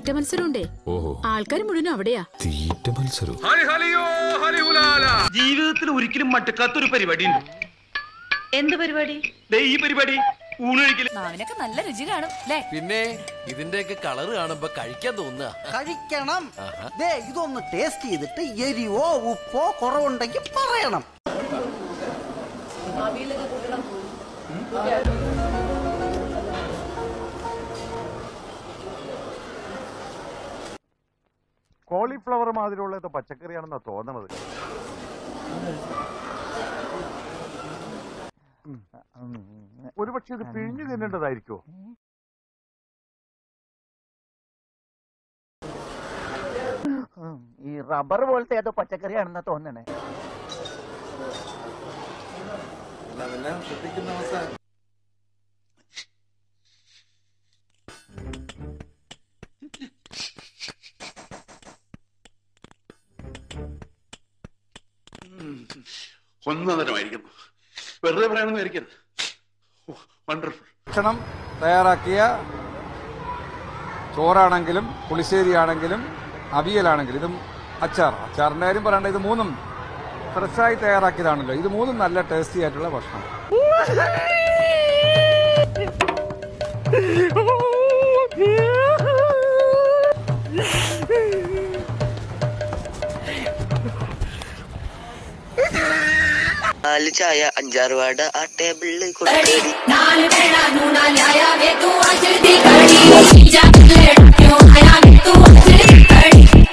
തീറ്റ മത്സരമുണ്ടേ ഓഹോ ആൾക്കാർ മുഴുവൻ അവിടെയാ തീറ്റ മത്സരം ജീവിതത്തിൽ ഒരിക്കലും മട്ടുക്കാത്തൊരു പരിപാടി ഉണ്ട് എന്ത് പരിപാടി ദേ ഈ പരിപാടി ഊണ് കഴിക്കല് മാവിനൊക്കെ നല്ല രുചി കാണും അല്ലേ പിന്നെ ഇതിന്റെയൊക്കെ കളറ് കാണുമ്പോ കഴിക്കാൻ തോന്നുക കഴിക്കണം ദേ ഇതൊന്ന് ടേസ്റ്റ് ചെയ്തിട്ട് എരിവോ ഉപ്പോ കുറവുണ്ടെങ്കിൽ പറയണം കോളിഫ്ലവർ മാതിരിയുള്ള ഇത് പച്ചക്കറിയാണെന്നാ തോന്നണത് ഒരുപക്ഷെ ഇത് പിഴിഞ്ഞു തിന്നേണ്ടതായിരിക്കോ ഈ റബ്ബർ പോലത്തെ ഏതോ പച്ചക്കറിയാണെന്നാ തോന്നണേ ഒന്നതരമായിരിക്കുന്നു വെറുതെ പറയണമെന്ന് വിചാരിക്കരുത് വണ്ടർഫുൾ ഭക്ഷണം തയ്യാറാക്കിയ ചോറാണെങ്കിലും പുളിശ്ശേരിയാണെങ്കിലും അവിയലാണെങ്കിലും ഇതും അച്ചാർ അച്ചാറിൻ്റെ കാര്യം പറയണ്ട ഇത് മൂന്നും ഫ്രഷായി തയ്യാറാക്കിയതാണല്ലോ ഇത് മൂന്നും നല്ല ടേസ്റ്റി ആയിട്ടുള്ള ഭക്ഷണം നാല് ചായ അഞ്ചാറ് വാട ആ ടേബിളിൽ കൊടുത്തു നാല് പേരാ മൂന്നാലായ വേത്തു അഞ്ച് കടി